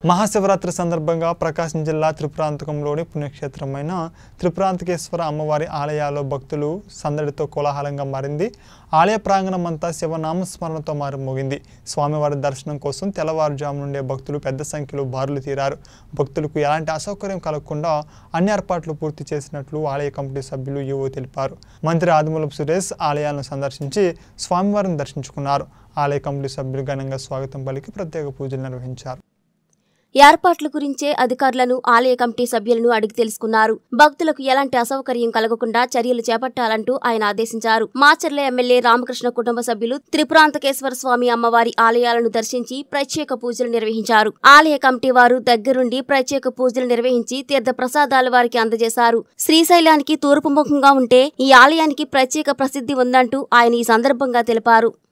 మహాశివరాత్రి సందర్భంగా ప్రకాశం జిల్లా త్రిపురాంతకంలోని పుణ్యక్షేత్రమైన త్రిపురాంతకేశ్వర అమ్మవారి ఆలయాల్లో భక్తులు సందడితో కోలాహలంగా మారింది ఆలయ ప్రాంగణం అంతా శివనామస్మరణతో మారుమోగింది స్వామివారి దర్శనం కోసం తెల్లవారుజాము నుండే భక్తులు పెద్ద సంఖ్యలో బారులు తీరారు భక్తులకు ఎలాంటి అసౌకర్యం కలగకుండా అన్ని ఏర్పాట్లు పూర్తి చేసినట్లు ఆలయ కమిటీ సభ్యులు ఈవో తెలిపారు మంత్రి ఆదిమూలపు సురేష్ ఆలయాలను సందర్శించి స్వామివారిని దర్శించుకున్నారు ఆలయ కమిటీ సభ్యులు ఘనంగా స్వాగతం పలికి ప్రత్యేక పూజలు నిర్వహించారు ఏర్పాట్ల గురించే అధికారులను ఆలయ కమిటీ సభ్యులను అడిగి తెలుసుకున్నారు భక్తులకు ఎలాంటి అసౌకర్యం కలగకుండా చర్యలు చేపట్టాలంటూ ఆయన ఆదేశించారు మాచర్ల ఎమ్మెల్యే రామకృష్ణ కుటుంబ సభ్యులు త్రిపురాంతకేశ్వర స్వామి అమ్మవారి ఆలయాలను దర్శించి ప్రత్యేక పూజలు నిర్వహించారు ఆలయ కమిటీ వారు దగ్గరుండి ప్రత్యేక పూజలు నిర్వహించి తీర్థ ప్రసాదాలు వారికి అందజేశారు శ్రీశైలానికి తూర్పు ముఖంగా ఉంటే ఈ ఆలయానికి ప్రత్యేక ప్రసిద్ధి ఉందంటూ ఆయన ఈ సందర్భంగా తెలిపారు